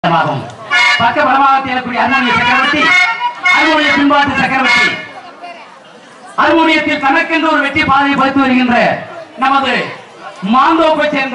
இடமாகும் பக்க பலமாக இருக்கக்கூடிய அண்ணாமலை சக்கரவர்த்தி அருமுடைய பின்பாட்டு சக்கரவர்த்தி அருமுடியத்தில் தனக்கென்று ஒரு வெற்றி பாதையை பதித்து வருகின்ற நமது மாந்தோப்பை சேர்ந்த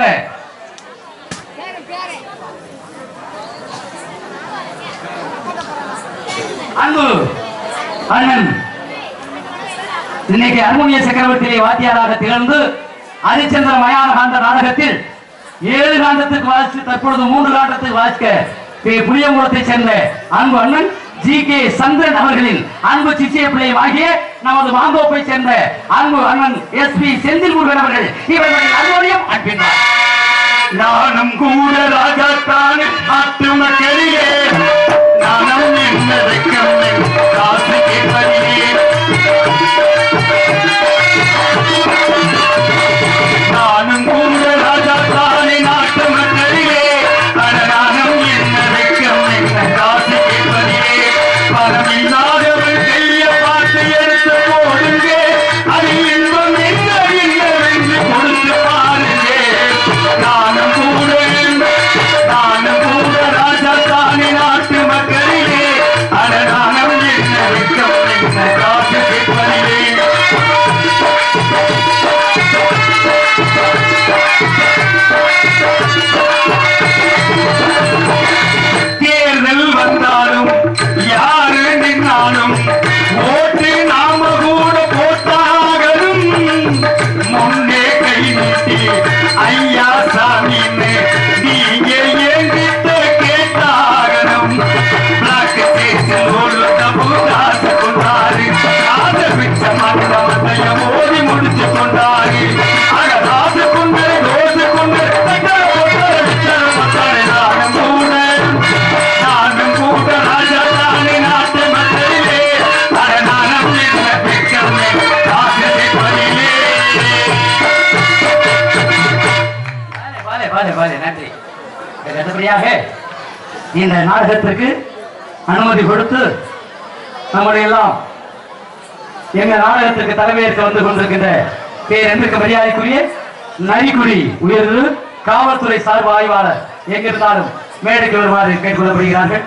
அன்பு அண்ணன் இன்னைக்கு அருமுனிய சக்கரவர்த்தியை வாத்தியாராக திகழ்ந்து ஹரிச்சந்திர மயான காந்த நாடகத்தில் ஏழு காண்டத்துக்கு வாசித்து தற்பொழுது மூன்று காண்டத்துக்கு வாசிக்க பே- புளியங்குளத்தை சேர்ந்த அன்பு அண்ணன் ஜி கே சந்திரன் அவர்களின் அன்பு சிச்சிய பிள்ளையும் ஆகிய நமது மாந்தோப்பை சேர்ந்த அன்பு அண்ணன் எஸ் பி செந்தில் முருகன் அவர்கள் இவர்களின் அன்போடையும் அன்பினார் நானும் கூட ராஜாத்தான் நாட்டு மக்களிலே நானும் என்ன வெக்கம் காசு கேட்பதிலே நானும் கூட ராஜாத்தானே நாட்டு மக்களிலே அட நானும் என்ன வெக்கம் என்ன காசு கேட்பதிலே பணமில்லாதவன் கைய பார்த்து எடுத்து போடுங்க அது இன்பம் என்ன என்னவென்று கொடுத்து பாருங்க நானும் கூட நானும் கூட ராஜா தானே நாட்டு மக்களிலே அட நானும் என்ன வெக்கம் என்ன காசு கேட்பதிலே தேர்தல் வந்தாலும் யாரு நின்னாலும் ஓட்டு நாம கூட போட்டாகணும் முன்னே கை நீட்டி ஐயா சாமின்னு நீங்க என்கிட்ட கேட்டாகணும் பிளாக் கேஸில் ஒரு தப்பு காசு கொண்டாரு காச பிச்ச மண்டபத்தைய மோதி முடிச்சு கொண்டாரு அட ராசு கொண்டு ரோசு கொண்டு தட்டர பொட்டர விச்சர மத்தாரு நானும் கூட நானும் கூட ராஜா தானே நாட்டு மக்களிலே அட நானும் என்ன பெக்கமே காசு கேட்பதிலே பாலே பாலே பாலே நன்றி இதற்கு அடுத்தபடியாக இந்த நாடகத்திற்கு அனுமதி கொடுத்து நம்முடைய எல்லாம் எங்க நாடகத்திற்கு தலைமையேற்க வந்து கொண்டிருக்கின்ற பேரன்பிற்கு மரியாதைக்குரிய நரிக்குடி உயர்வு காவல்துறை சார்பு ஆய்வாளர் எங்கிருந்தாலும் மேடைக்கு வருமாறு கேட்டுக்கொள்ளப்படுகிறார்கள்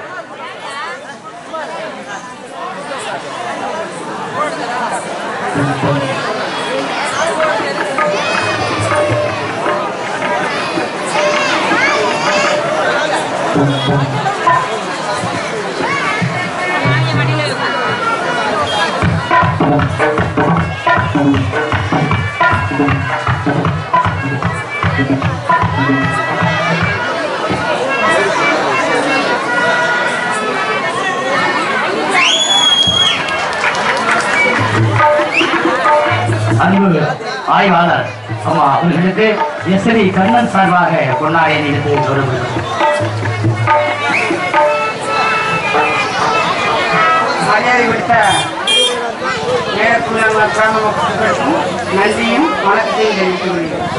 அன்பு ஆய்வாளர் அம்மா அவர்களுக்கு எஸ்ரி கண்ணன் சார்பாக பொன்னாடை நிகழ்த்து கௌரவிக்கிறோம் மரியாதை விட்ட நேரத்துள்ள கிராம மக்களுக்கும் நன்றியும் வணக்கத்தையும் தெரிவித்துக் கொள்கிறேன்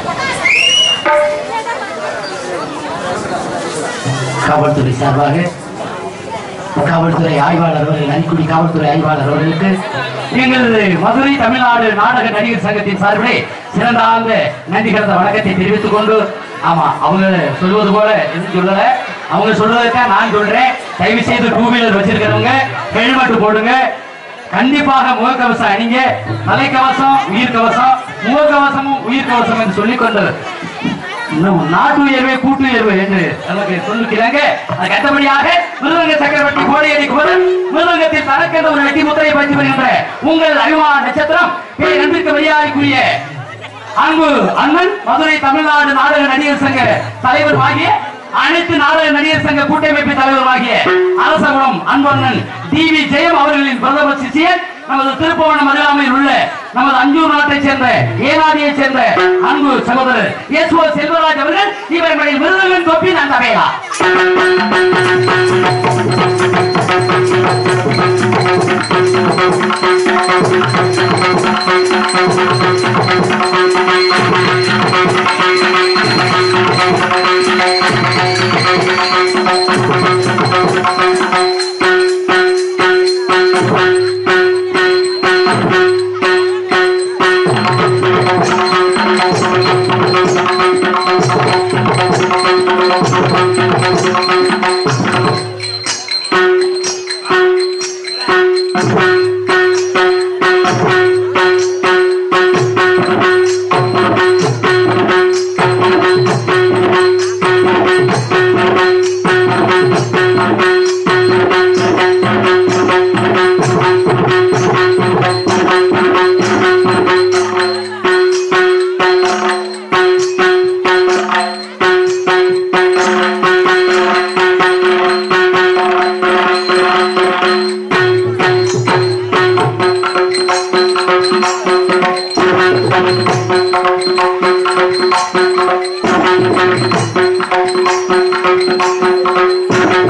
காவல்துறை சார்பாக காவல்துறை ஆய்வாளர் அவர்கள் நன்குடி காவல்துறை ஆய்வாளர் அவர்களுக்கு எங்களது மதுரை தமிழ்நாடு நாடக நடிகர் சங்கத்தின் சார்பிலே சிறந்த ஆழ்ந்த நன்றி கலந்த வணக்கத்தை தெரிவித்துக் கொண்டு ஆமா அவங்க சொல்வது போல எதுவும் சொல்லல அவங்க சொல்வதற்காக நான் சொல்றேன் தயவு செய்து டூ வீலர் வச்சிருக்கிறவங்க ஹெல்மெட் போடுங்க கண்டிப்பாக முகக்கவசம் அணிங்க தலைக்கவசம் உயிர் கவசம் முகக்கவசமும் உயிர் கவசம் என்று சொல்லிக் கொண்டு இன்னும் நாட்டு உயர்வே கூட்டு உயர்வு என்று நமக்கு சொல்லுகிறாங்க அதுக்கு அடுத்தபடியாக மிருதங்க சக்கரவர்த்தி கோடையடி குமரன் மிருதங்கத்தில் தனக்கென்ற ஒரு வெட்டி முத்திரையை பதித்து வருகின்ற உங்கள் அபிமான நட்சத்திரம் பேர் நம்பிக்கை மரியாதைக்குரிய அன்பு அண்ணன் மதுரை தமிழ்நாடு நாடக நடிகர் சங்க தலைவர் ஆகிய அனைத்து நாடக நடிகர் சங்க கூட்டமைப்பு தலைவருமாகிய அரசகுலம் அன்பண்ணன் டி வி ஜெயம் அவர்களின் பிரதம சிஷியன் நமது திருப்பவனம் அருகாமையில் உள்ள நமது அஞ்சூர் நாட்டைச் சேர்ந்த ஏனாதியைச் சேர்ந்த அன்பு சகோதரர் எஸ் ஓ செல்வராஜ் அவர்கள் இவர்களின் விருதுகளின் தொப்பி நான் தகையா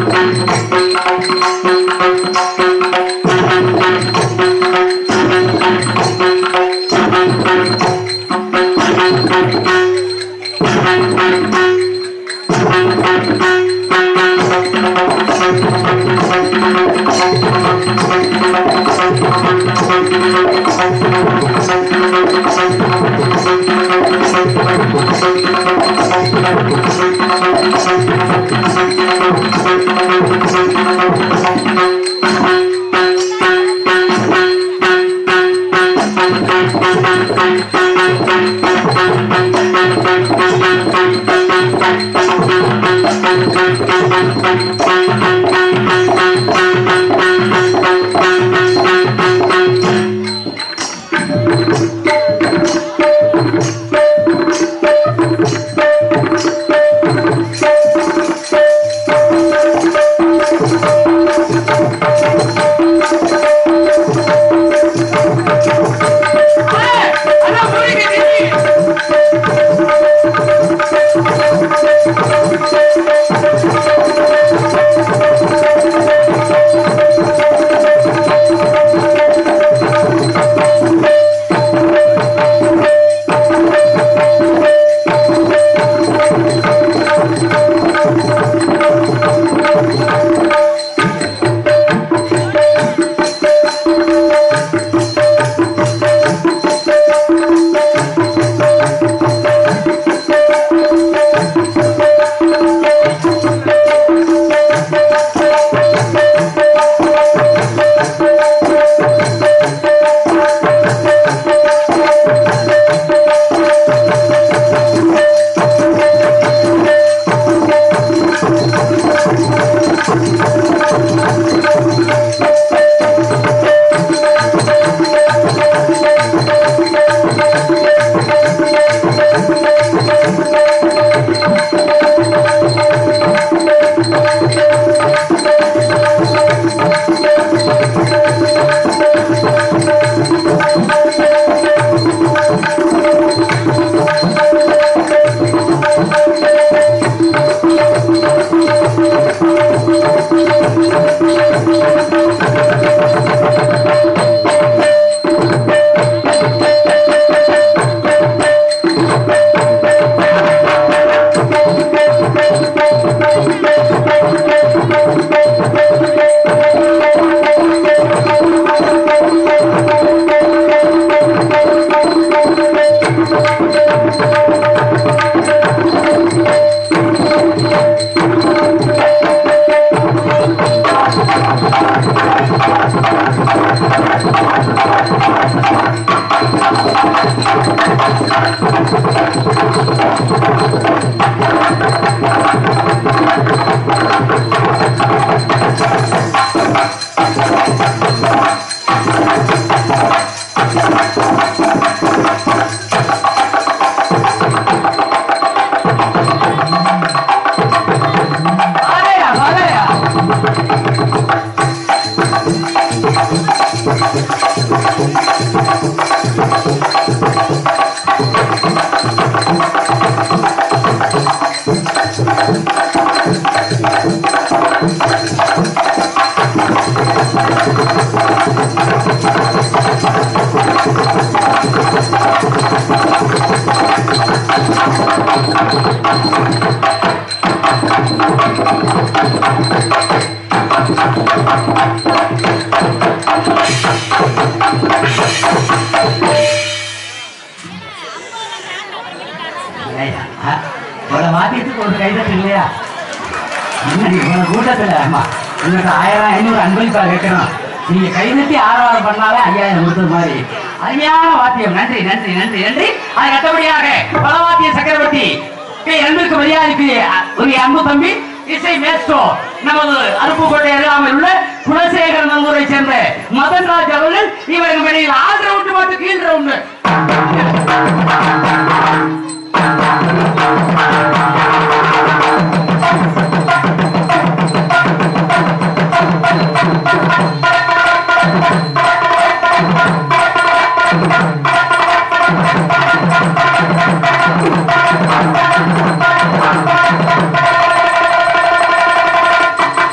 ஐயா, ஆ, ஒரு வாத்தியத்துக்கு ஒரு கைதட்டு இல்லையா முன்னாடி ஒரு கூட்டத்துல ஆமா உங்களுக்கு ஆயிரம் ஐநூறு அன்பளிப்பா கேட்கணும் நீங்க கைதட்டி ஆரவாரம் பண்ணாலே ஐயாயிரம் கொடுத்தது மாதிரி அருமையான வாத்தியம் நன்றி நன்றி நன்றி நன்றி அது அடுத்தபடியாக பலவாத்திய சக்கரவர்த்தி கே அன்புக்கு மரியாதைக்கு அ- ஒரு அன்பு தம்பி இசை மேஸ்டோ நமது அருப்புக்கோட்டை அருகாமையில் உள்ள குலசேகர நல்லூரை சேர்ந்த மதன்ராஜ் அவர்கள் இவருக்கு வெளியில் ஆள் ரவுண்டு மட்டும் கீழ் ரவுண்டு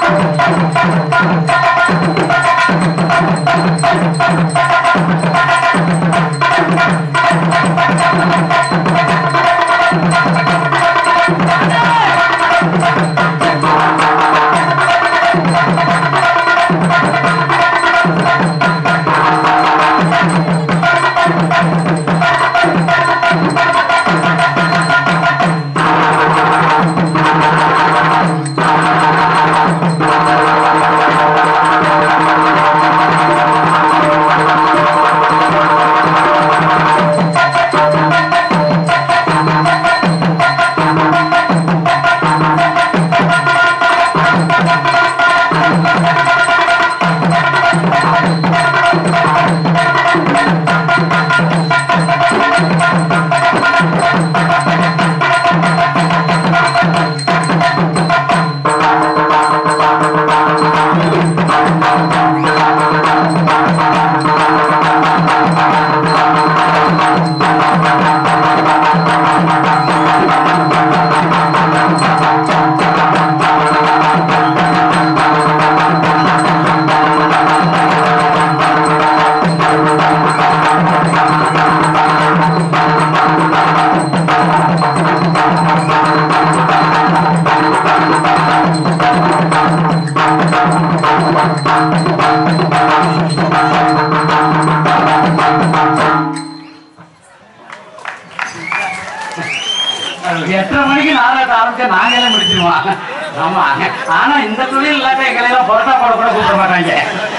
எட்டரை மணிக்கு நாடகத்தை ஆரம்பிச்சா நாங்களே முடிச்சிருவோம் ஆமா ஆனா இந்த தொழில் இல்லாட்ட எங்களை எல்லாம் புரட்டா போட கூட கூப்பிட மாட்டாங்க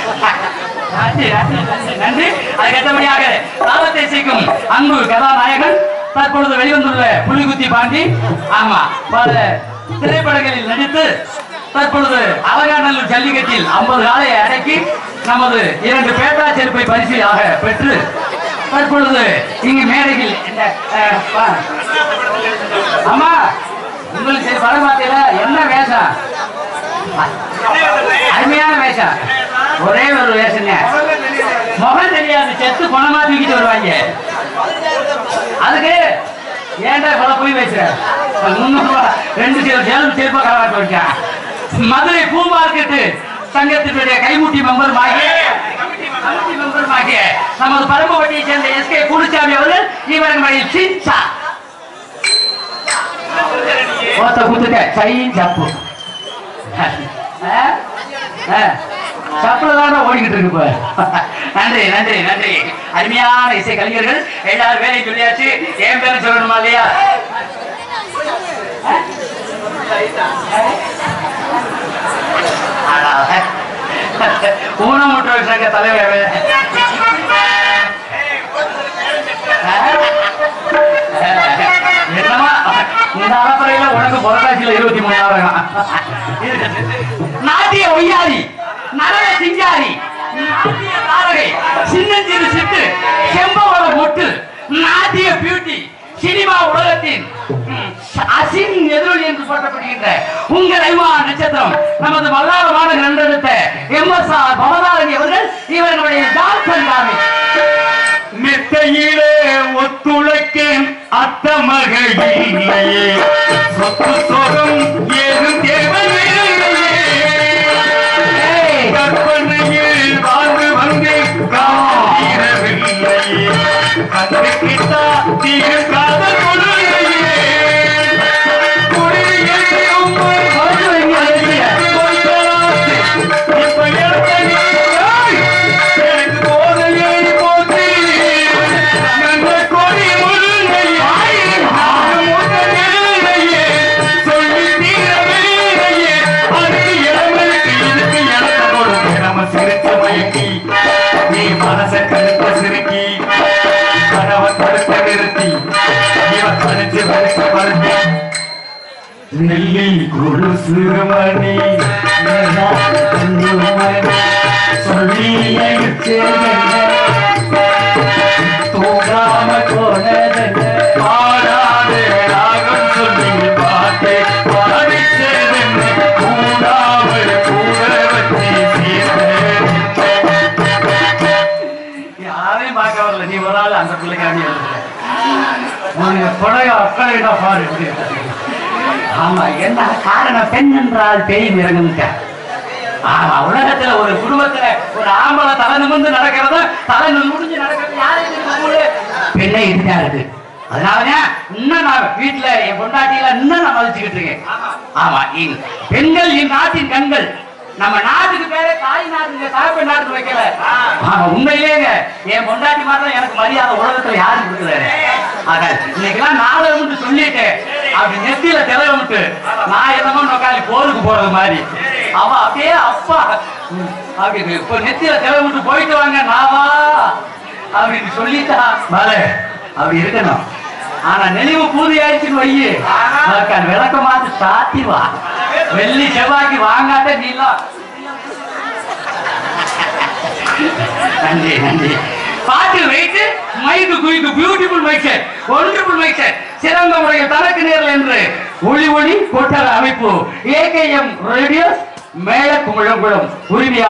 நன்றி, நன்றி, நன்றி, நன்றி அதுக்கேற்றபடியாக தாளத்தை இசைக்கும் அன்பு கதாநாயகன் தற்பொழுது வெளிவந்துள்ள புலிகுத்தி பாண்டி ஆமா பல திரைப்படங்களில் நடித்து தற்பொழுது அலங்காநல்லூர் ஜல்லிக்கட்டில் ஐம்பது காலை அடக்கி நமது இரண்டு பேட்டா செருப்பை பரிசிலாக பெற்று தற்பொழுது இங்கு மேடையில் இந்த அஹ், பா- அம்மா உங்களுக்கு சரி படம் பார்த்தீங்களா என்ன வேஷம் அருமையான வேஷம் ஒரே ஒரு வேஷங்க முகம் தெரியாது செத்து பணமா தூக்கிட்டு வருவாங்க அதுக்கு ஏன்டா இவ்வளவு போய் பேசுற முன்னூறு ரூபா ரெண்டு சில சேலம் செருப்பா கலவாட்டு வச்சேன் மதுரை பூ மார்க்கெட்டு சங்கத்தினுடைய கைமுட்டி மெம்பர் ஆகிய கமிட்டி மெம்பர் ஆகிய நமது பரம்பவட்டியை சேர்ந்த எஸ் கே குருசாமி அவர்கள் இவர்களுடைய சின்சா ஓத்த குத்துட்ட சைன் சப்பு சப்புல தான் ஓடிக்கிட்டு இருக்கு இப்ப நன்றி நன்றி நன்றி அருமையான இசை கலைஞர்கள் எல்லாரும் வேலையை சொல்லியாச்சு என் பேரும் சொல்லணுமா இல்லையா ஊனமுற்றோர் சங்க தலைவர் என்னமா இந்த அலப்பறையில உனக்கு புரட்டாசியில இருபத்தி மூணாயிரம் நாட்டிய ஒய்யாரி நரக சிங்காரி நாட்டிய தாரகை சின்னஞ்சிறு சிட்டு செம்பவள மொட்டு நாட்டிய பியூட்டி சினிமா உலகத்தின் ம், அசின் எதிரொலி என்று போற்றப்படுகின்ற உங்கள் ஐவா நட்சத்திரம் நமது மல்லாரமான நன்றெடுத்த எம் எஸ் ஆர் பவதாரணி அவர்கள் இவர்களுடைய டாக்டர் தாமே மெத்தையிலே ஒத்துழைக்க அத்தமக இல்லையே சொத்து சொகம் ஏதும் தேவையில்லையே கற்பனையில் வாழ்ந்து வந்து காணவில்லையே கண்டு கிட்டா தீரும் காதல் கொள்ளையே குடியை உம்மை குறைச்சு வைங்க, வைங்க. கொய்தலாத்து, இப்ப எடுத்த நீ, ஏய், எனக்கு போதையை போற்றி, நல்ல கொடி முருங்கையே, நானும் உங்கள் நெல்லையே, சொல்லி தீரவில்லையே, அதுக்கு இளமனுக்கு இதுக்கு எனக்கு கொடுங்க, நம்ம சிரிச்சு மயக்கி, நீ மனச கருத்த சிறுக்கி, கணவன் கருத்த நிறுத்தி, இவன் கணிச்சு வரைக்க படுத்தி நெல்லி கொலுசு மணி சொல்லி தூங்காம போனதென்ன பாடாதே ராகம் சொல்லி பாட்டு பாடிச்சதென்ன கூடாமல் கூட வச்சு யாரையும் பார்க்க வரல நீ ஒரு ஆள் அந்த பிள்ளைக்காண்டி வரல உனக்கு புடவை அக்கறையிடா பாரு இப்படி. ஆமா என்ன காரணம் பெண் என்றால் பேய் இறங்குங்க ஆமா உலகத்துல ஒரு குடும்பத்துல ஒரு ஆம்பளை தலை நிமிர்ந்து நடக்கிறத தலை முடிஞ்சு நடக்கிறது யாருக்கு தெரியுமா? பெண்ணை இதுதான் இருக்கு அதனாலதான் இன்னும் நான் வீட்டுல என் பொண்டாட்டியில இன்னும் நான் மதிச்சுக்கிட்டு இருக்கேன் ஆமா இன்- பெண்கள் இந்நாட்டின் கண்கள் நம்ம நாட்டுக்கு பேரே தாய் நாட்டுங்க தாய்ப்பெண் நாட்டுக்கு வைக்கல ஆமா உண்மையிலேங்க என் பொண்டாட்டி மாதிரி தான் எனக்கு மரியாதை உலகத்துல யாரும் கொடுக்குறாரு ஆக இன்னைக்கெல்லாம் நாடகம்னு சொல்லிட்டேன் அப்படி நெத்தியில திலகமிட்டு நான் என்னமோ நோக்காளி போருக்கு போறது மாதிரி அவ அப்படியே அப்பா ம், அப்படி இப்ப நெத்தியில திலகமிட்டு போயிட்டு வாங்க நாவா அப்படின்னு சொல்லிட்டா பாலு அப்படி இருக்கணும் ஆனா நெளிவு பூதி ஆயிடுச்சுன்னு வையு மக்கள் விளக்க மாத்து சாத்தி வா வெள்ளி செவ்வாய்க்கு வாங்காட்ட நீலாம் நன்றி நன்றி பாட்டு வைத்து mic quick beautiful mic set wonderful mic set சிறந்த முறையில் தனக்கு நேரில் என்று ஒளி ஒளி கொட்டர அமைப்பு ஏகேஎம் ரேடியோஸ் மேல குமிழங்குளம் உரிமையா